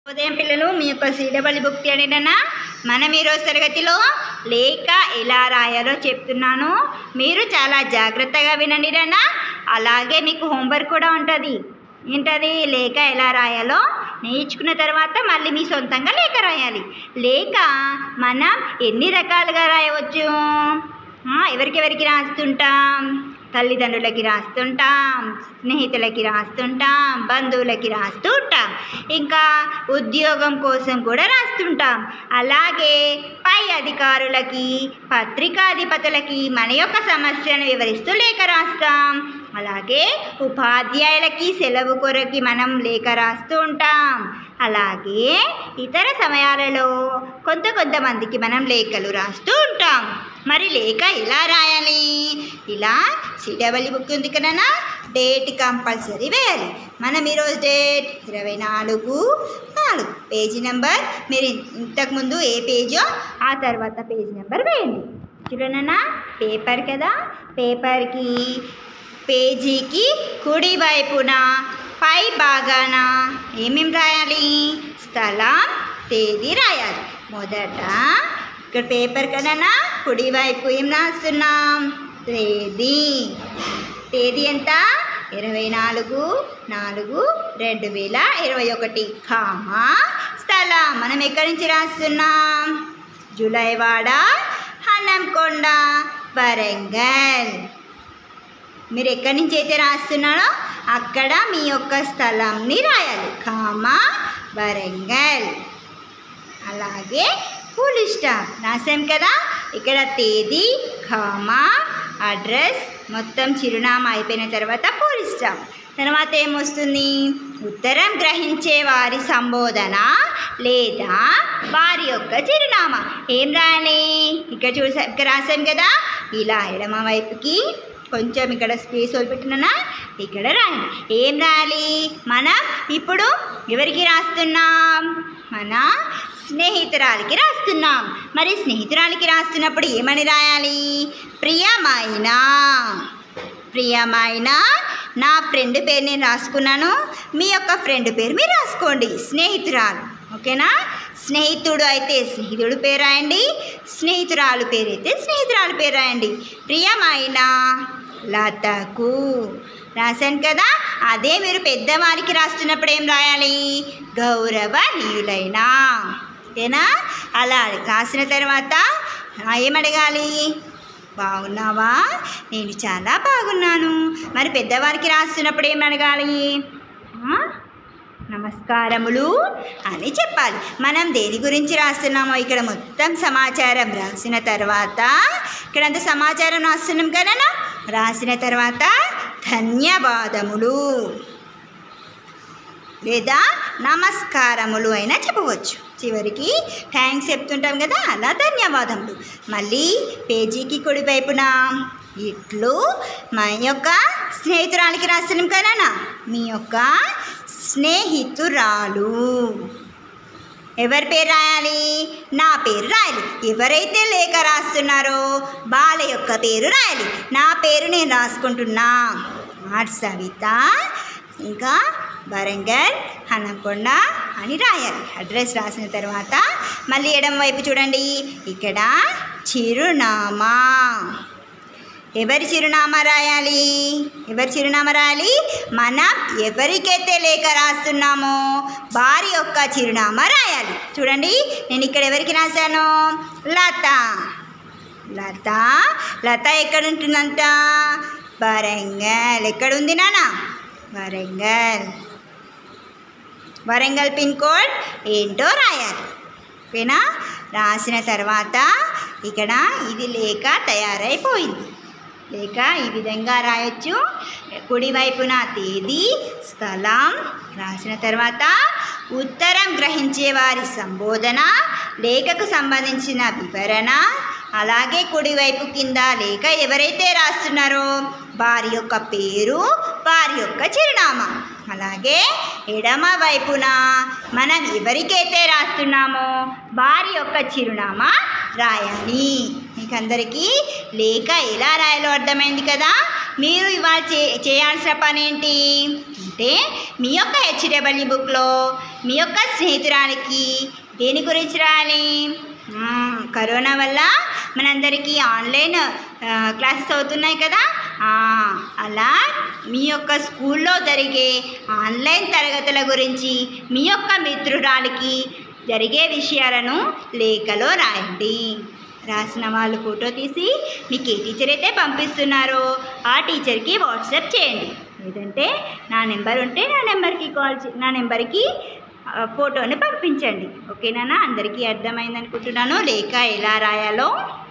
ఉదయం పిల్లలు మీ యొక్క సీడబలి బుక్ తీయడనా మనం ఈరోజు తరగతిలో లేఖ ఎలా రాయాలో చెప్తున్నాను మీరు చాలా జాగ్రత్తగా వినండి రన్నా అలాగే మీకు హోంవర్క్ కూడా ఉంటుంది ఏంటది లేఖ ఎలా రాయాలో నేర్చుకున్న తర్వాత మళ్ళీ మీ సొంతంగా లేఖ రాయాలి లేఖ మనం ఎన్ని రకాలుగా రాయవచ్చు ఆ, ఎవరికెవరికి రాస్తుంటాం తల్లిదండ్రులకి రాస్తుంటాం స్నేహితులకి రాస్తుంటాం బంధువులకి రాస్తూ ఉంటాం ఇంకా ఉద్యోగం కోసం కూడా రాస్తుంటాం అలాగే పై అధికారులకి పత్రికాధిపతులకి మన యొక్క సమస్యను వివరిస్తూ లేఖ రాస్తాం అలాగే ఉపాధ్యాయులకి సెలవు కొరకి మనం లేఖ రాస్తూ ఉంటాం అలాగే ఇతర సమయాలలో కొంత కొంతమందికి మనం లేఖలు రాస్తూ ఉంటాం మరి లేఖ ఎలా రాయాలి ఇలా సిడబలి బుక్ ఉంది కదా డేట్ కంపల్సరీ వేయాలి మనం ఈరోజు డేట్ ఇరవై నాలుగు నాలుగు పేజీ నెంబర్ మీరు ఇంతకుముందు ఏ పేజో ఆ తర్వాత పేజీ నెంబర్ వేయండి చూడనా పేపర్ కదా పేపర్కి పేజీకి కుడి వైపున పై భాగాన ఏమేమి రాయాలి స్థలం తేదీ రాయాలి మొదట ఇక్కడ పేపర్ కదనా కుడివైపు ఏం రాస్తున్నాం తేదీ తేదీ ఎంత ఇరవై నాలుగు నాలుగు రెండు వేల ఇరవై ఒకటి కామా స్థలం మనం ఎక్కడి నుంచి రాస్తున్నాం జూలైవాడ హనంకొండ వరంగల్ మీరు ఎక్కడి నుంచి అయితే రాస్తున్నారో అక్కడ మీ యొక్క స్థలంని రాయాలి కామా వరంగల్ అలాగే ఫుల్ స్టాప్ రాసాం కదా ఇక్కడ తేదీ కామా అడ్రస్ మొత్తం చిరునామా అయిపోయిన తర్వాత ఫుల్ స్టాప్ తర్వాత ఏమొస్తుంది ఉత్తరం గ్రహించే వారి సంబోధన లేదా వారి యొక్క చిరునామా ఏం రాయాలి ఇక్కడ చూసా ఇక్కడ రాసాం కదా ఇలా ఎడమ వైపుకి కొంచెం ఇక్కడ స్పేస్ వదిలిపెట్టినా ఇక్కడ రాయండి ఏం రాయాలి మనం ఇప్పుడు ఎవరికి రాస్తున్నాం మన స్నేహితురాలికి రాస్తున్నాం మరి స్నేహితురాలికి రాస్తున్నప్పుడు ఏమని రాయాలి ప్రియమైన ప్రియమైన నా ఫ్రెండ్ పేరు నేను రాసుకున్నాను మీ యొక్క ఫ్రెండ్ పేరు మీరు రాసుకోండి స్నేహితురాలు ఓకేనా స్నేహితుడు అయితే స్నేహితుడు పేరు రాయండి స్నేహితురాలు పేరు అయితే స్నేహితురాలు పేరు రాయండి ప్రియమైన లతకు రాశాను కదా అదే మీరు పెద్దవారికి రాస్తున్నప్పుడు ఏం రాయాలి గౌరవనీయులైన ఓకేనా అలా రాసిన తర్వాత ఆ, ఏమడగాలి బాగున్నావా నేను చాలా బాగున్నాను మరి పెద్దవారికి రాస్తున్నప్పుడు ఏం అడగాలి ఆ? నమస్కారములు అని చెప్పాలి మనం దేని గురించి రాస్తున్నామో ఇక్కడ మొత్తం సమాచారం రాసిన తర్వాత ఇక్కడంత సమాచారం రాస్తున్నాం కదా రాసిన తర్వాత ధన్యవాదములు లేదా నమస్కారములు అయినా చెప్పవచ్చు చివరికి థ్యాంక్స్ చెప్తుంటాం కదా అలా ధన్యవాదములు మళ్ళీ పేజీకి కుడివైపున ఇట్లు మా యొక్క స్నేహితురాలికి రాస్తున్నాం కదా మీ యొక్క స్నేహితురాలు ఎవరి పేరు రాయాలి నా పేరు రాయాలి ఎవరైతే లేఖ రాస్తున్నారో బాల యొక్క పేరు రాయాలి నా పేరు నేను రాసుకుంటున్నా ఆర్ సవిత ఇంకా వరంగల్ హనంకొండ అని రాయాలి అడ్రస్ రాసిన తర్వాత మళ్ళీ ఎడమ వైపు చూడండి ఇక్కడ చిరునామా ఎవరి చిరునామా రాయాలి ఎవరి చిరునామా రాయాలి మనం ఎవరికైతే లేఖ రాస్తున్నామో వారి యొక్క చిరునామా రాయాలి చూడండి నేను ఇక్కడ ఎవరికి రాశాను లత లత లత ఎక్కడ ఉంటుందంట వరంగల్ ఎక్కడుంది నాన్న వరంగల్ వరంగల్ పిన్ కోడ్ ఏంటో రాయాలి ఓకేనా రాసిన తర్వాత ఇక్కడ ఇది లేఖ తయారైపోయింది లేక ఈ విధంగా రాయొచ్చు కుడివైపున తేదీ స్థలం రాసిన తర్వాత ఉత్తరం గ్రహించే వారి సంబోధన లేఖకు సంబంధించిన వివరణ అలాగే కుడివైపు కింద లేఖ ఎవరైతే రాస్తున్నారో వారి యొక్క పేరు వారి యొక్క చిరునామా అలాగే ఎడమ వైపున మనం ఎవరికైతే రాస్తున్నామో వారి యొక్క చిరునామా రాయాలి మీకు అందరికీ లేఖ ఎలా రాయాలో అర్థమైంది కదా మీరు ఇవాళ చే చేయాల్సిన పని ఏంటి అంటే మీ యొక్క హెచ్డబ్ల్యూ బుక్లో మీ యొక్క స్నేహితురానికి దేని గురించి రాయాలి ఆ, కరోనా వల్ల మనందరికీ ఆన్లైన్ ఆ, క్లాసెస్ అవుతున్నాయి కదా ఆ, అలా మీ యొక్క స్కూల్లో జరిగే ఆన్లైన్ తరగతుల గురించి మీ యొక్క మిత్రురాలికి జరిగే విషయాలను లేఖలో రాయండి రాసిన వాళ్ళు ఫోటో తీసి మీకు ఏ టీచర్ అయితే పంపిస్తున్నారో ఆ టీచర్కి వాట్సాప్ చేయండి లేదంటే నా నెంబర్ ఉంటే నా నెంబర్కి కాల్ చే నా నెంబర్కి ఆ, ఫోటోని పంపించండి ఓకేనా అందరికీ అర్థమైంది అనుకుంటున్నాను లేక ఎలా రాయాలో